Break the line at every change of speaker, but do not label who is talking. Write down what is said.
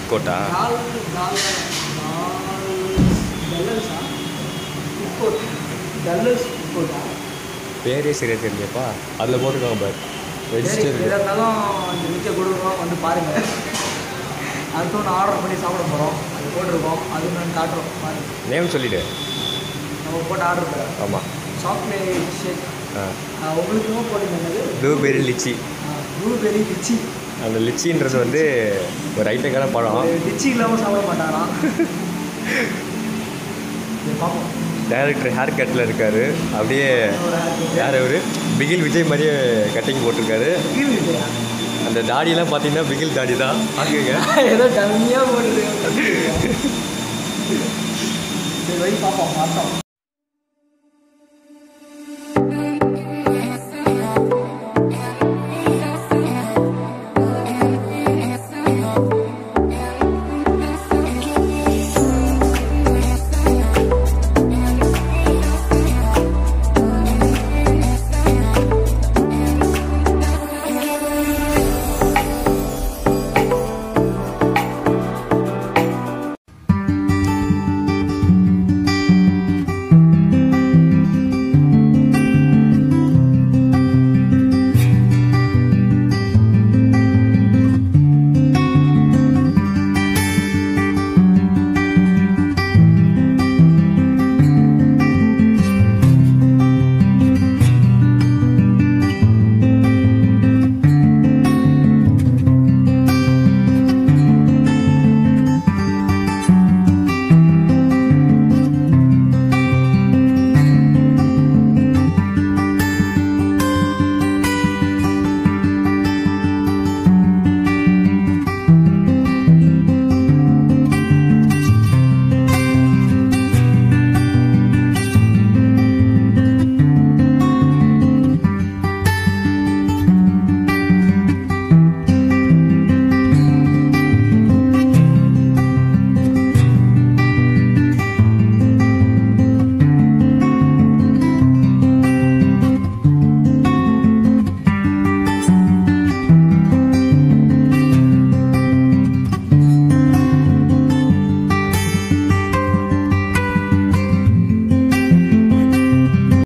food கோர்ட்டா
நாலு நாலு நாலு டல்லர்ஸா ஃபுட் டல்லர்ஸ் ஃபுட் கோர்ட்டா
பேரே சரியாக தெரியலையப்பா அதில் போட்டிருக்காங்க பார்
சரி
வெஜிடேரியன்
எதாக இருந்தாலும் இந்த மிச்சம் கொடுக்குறோம் வந்து பாருங்கள் அடுத்து ஒன்று ஆர்டர் பண்ணி சாப்பிட போகிறோம் அது போட்டிருக்கோம் அது நான் காட்டுறோம் பாருங்க
நேம் சொல்லிவிடு
நம்ம போட்டு ஆர்டர் பண்ணுறோம்
ஆமாம்
சாக்லேட் ஷேக்
ஆ
உங்களுக்கும் போட்டுருந்தது
ப்ளூபெரி லிச்சி
ப்ளூபெரி லிச்சி
அந்த லிச்சின்றது வந்து ஒரு ஐட்டக்கான பழம்
லிச்சி இல்லாமல் சாப்பிட மாட்டாராம் சரி, பார்ப்போம்
டேரக்டர் ஹேர் கட்டில் இருக்காரு அப்படியே யார் அவர் பிகில் விஜய் மாதிரியே கட்டிங் போட்டிருக்காரு
கீழ் இல்லையா
அந்த தாடியெல்லாம் பார்த்தீங்கன்னா பிகில் தாடி தான் பார்க்குங்க
ஏதோ கம்மியாக போட்டுருக்கு சரி வை பார்ப்போம் பார்த்தோம்